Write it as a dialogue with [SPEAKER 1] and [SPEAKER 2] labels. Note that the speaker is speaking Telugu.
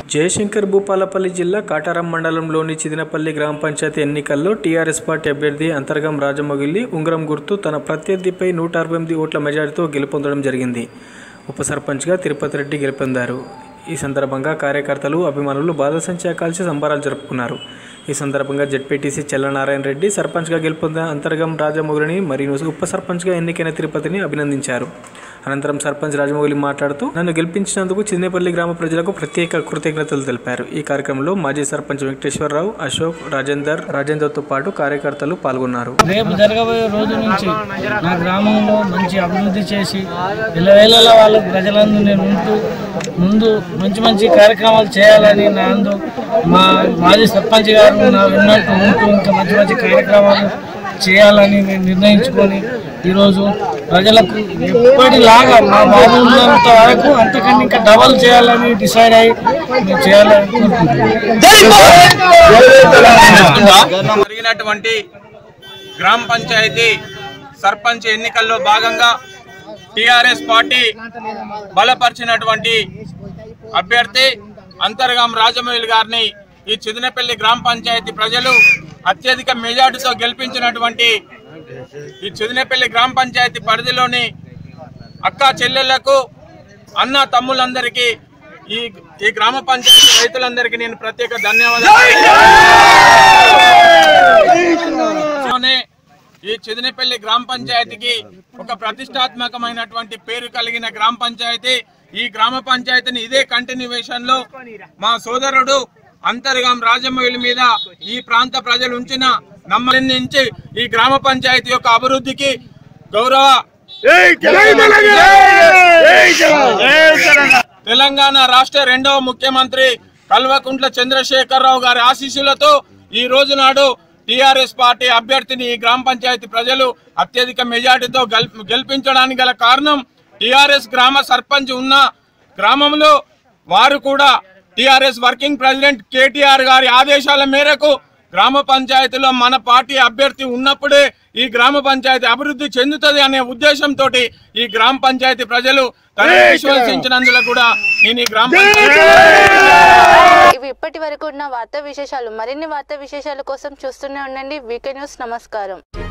[SPEAKER 1] జయశంకర్ భూపాలపల్లి జిల్లా కాటారం మండలంలోని చిదినపల్లి గ్రామ పంచాయతీ ఎన్నికల్లో టీఆర్ఎస్ పార్టీ అభ్యర్థి అంతర్గం రాజమొగిలి ఉంగరం గుర్తు తన ప్రత్యర్థిపై నూట అరవై ఎనిమిది ఓట్ల మెజారిటీతో గెలుపొందడం జరిగింది ఉప సర్పంచ్గా తిరుపతి రెడ్డి గెలుపొందారు ఈ సందర్భంగా కార్యకర్తలు అభిమానులు బాధసంచా కాల్చి సంబరాలు జరుపుకున్నారు ఈ సందర్భంగా జెడ్పీటీసీ చెల్లనారాయణ రెడ్డి సర్పంచ్గా గెలుపొందిన అంతర్గం రాజమౌళిని మరియు ఉప సర్పంచ్గా ఎన్నికైన తిరుపతిని అభినందించారు అనంతరం సర్పంచ్ రాజమౌళి మాట్లాడుతూ నన్ను గెలిపించినందుకు చిన్నపల్లి గ్రామ ప్రజలకు ప్రత్యేక కృతజ్ఞతలు తెలిపారు ఈ కార్యక్రమంలో మాజీ సర్పంచ్ వెంకటేశ్వరరావు అశోక్ రాజేందర్ రాజేందర్తో పాటు కార్యకర్తలు పాల్గొన్నారు
[SPEAKER 2] రేపు జరగబోయే రోజు నుంచి నా గ్రామంలో మంచి అభివృద్ధి చేసి ఇళ్ళవేళలా వాళ్ళ ప్రజలందు నేను ఉంటూ ముందు మంచి మంచి కార్యక్రమాలు చేయాలని నా అందు మా మాజీ సర్పంచ్ గారు నా విన్నట్టు ఉంటూ ఇంకా మంచి మంచి కార్యక్రమాలు చేయాలని నేను నిర్ణయించుకొని ఈరోజు ప్రజలకు ఎప్పటిలాగా మా బాబు ఉన్నంత వరకు అంతకన్నా ఇంకా డబల్ చేయాలని డిసైడ్ అయ్యి నేను చేయాలని కోరుకుంటున్నాను
[SPEAKER 3] జరిగినటువంటి గ్రామ పంచాయతీ సర్పంచ్ ఎన్నికల్లో భాగంగా టిఆర్ఎస్ పార్టీ బలపరిచినటువంటి అభ్యర్థి అంతర్గాం రాజమౌళి గారిని ఈ చిదినపల్లి గ్రామ పంచాయతీ ప్రజలు అత్యధిక మెజార్టీతో గెలిపించినటువంటి ఈ చిదినపల్లి గ్రామ పంచాయతీ పరిధిలోని అక్క చెల్లెళ్లకు అన్న తమ్ములందరికీ ఈ ఈ గ్రామ పంచాయతీ రైతులందరికీ నేను ప్రత్యేక ధన్యవాదాలు ఈ చెదినపల్లి గ్రామ పంచాయతీకి ఒక ప్రతిష్టాత్మకమైనటువంటి పేరు కలిగిన గ్రామ పంచాయతీ ఈ గ్రామ పంచాయతీని ఇదే కంటిన్యూవేషన్ లో మా సోదరుడు అంతర్గాం రాజమౌళి మీద ఈ ప్రాంత ప్రజలు ఉంచిన నమ్మకం నుంచి ఈ గ్రామ పంచాయతీ యొక్క అభివృద్ధికి గౌరవ తెలంగాణ రాష్ట్ర రెండవ ముఖ్యమంత్రి కల్వకుంట్ల చంద్రశేఖరరావు గారి ఆశీస్సులతో ఈ రోజు నాడు టిఆర్ఎస్ పార్టీ అభ్యర్థిని ఈ గ్రామ పంచాయతీ ప్రజలు అత్యధిక మెజార్టీతో గెల్- గెలిపించడానికి గల కారణం టిఆర్ఎస్ గ్రామ సర్పంచ్ ఉన్న గ్రామంలో వారు కూడా టిఆర్ఎస్ వర్కింగ్ ప్రెసిడెంట్ కేటీఆర్ గారి ఆదేశాల మేరకు గ్రామ పంచాయతీలో మన పార్టీ అభ్యర్థి ఉన్నప్పుడే ఈ గ్రామ పంచాయతీ అభివృద్ధి చెందుతుంది అనే ఉద్దేశంతో ఈ గ్రామ పంచాయతీ ప్రజలు తనని విశ్వసించినందుకు కూడా నేను ఈ గ్రామ పంచాయతీ
[SPEAKER 4] ఇవి ఇప్పటి వరకు ఉన్న వార్తా విశేషాలు మరిన్ని వార్తా విశేషాల కోసం చూస్తూనే ఉండండి వీకే న్యూస్ నమస్కారం